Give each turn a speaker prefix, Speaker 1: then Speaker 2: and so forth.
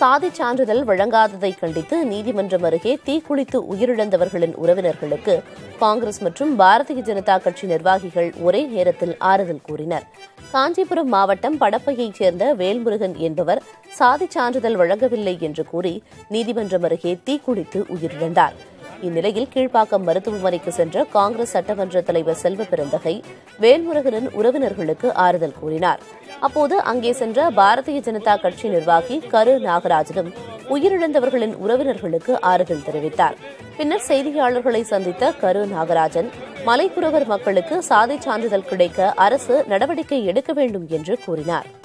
Speaker 1: சாதிச் சான்றிதழ் வழங்காததை கண்டித்து நீதிமன்றம் அருகே தீக்குளித்து உயிரிழந்தவர்களின் உறவினர்களுக்கு காங்கிரஸ் மற்றும் பாரதிய ஜனதா கட்சி நிர்வாகிகள் ஒரே நேரத்தில் ஆறுதல் கூறினர் காஞ்சிபுரம் மாவட்டம் படப்பையைச் சேர்ந்த வேல்முருகன் என்பவர் சாதிச் சான்றிதழ் வழங்கவில்லை என்று கூறி நீதிமன்றம் அருகே தீக்குளித்து உயிரிழந்தார் இந்நிலையில் கீழ்ப்பாக்கம் மருத்துவமனைக்கு சென்ற காங்கிரஸ் சட்டமன்ற தலைவர் செல்வ பெருந்தகை வேல்முருகனின் உறவினர்களுக்கு ஆறுதல் கூறினார் அப்போது அங்கே சென்ற பாரதிய ஜனதா கட்சி நிர்வாகி கரு நாகராஜனும் உயிரிழந்தவர்களின் உறவினர்களுக்கு ஆறுதல் தெரிவித்தார் பின்னர் செய்தியாளர்களை சந்தித்த கரு நாகராஜன் மலைப்புறவர் மக்களுக்கு சாதிச் சான்றிதழ் கிடைக்க அரசு நடவடிக்கை எடுக்க வேண்டும் என்று கூறினார்